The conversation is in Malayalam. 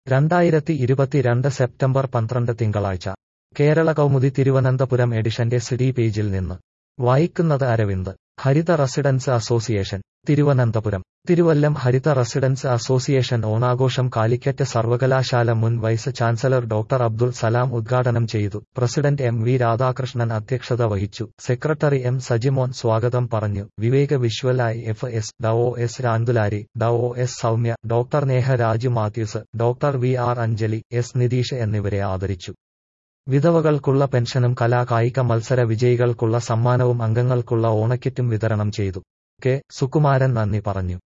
രണ്ടായിരത്തി ഇരുപത്തിരണ്ട് സെപ്റ്റംബർ പന്ത്രണ്ട് തിങ്കളാഴ്ച കേരള കൗമുദി തിരുവനന്തപുരം എഡിഷന്റെ സിഡി പേജിൽ നിന്ന് വായിക്കുന്നത് Aravind Haritha residence association Thiruvananthapuram Thiruvallam Haritha residence association ഓണാഘോഷം കാലിക്കറ്റ് സർവകലാശാല മുൻ vice chancellor doctor Abdul Salam ഉദ്ഘാടനം ചെയ്തു പ്രസിഡന്റ് എം വി രാധാകൃഷ്ണൻ അധ്യക്ഷത വഹിച്ചു സെക്രട്ടറി എം സജിമോൻ സ്വാഗതം പറഞ്ഞു വിവേക വിഷ്വൽ ഐ എഫ് എസ് ഡ ഒ എസ് രാന്തുലാരി ഡ ഒ എസ് Soumya doctor Neha Raju Mathews doctor V R Anjali S Nitheesh എന്നിവരെ ആദരിച്ചു വിധവകൾക്കുള്ള പെൻഷനും കലാ കായിക മത്സര വിജയികൾക്കുള്ള സമ്മാനവും അംഗങ്ങൾക്കുള്ള ഓണക്കിറ്റും വിതരണം ചെയ്തു കെ സുകുമാരൻ നന്ദി പറഞ്ഞു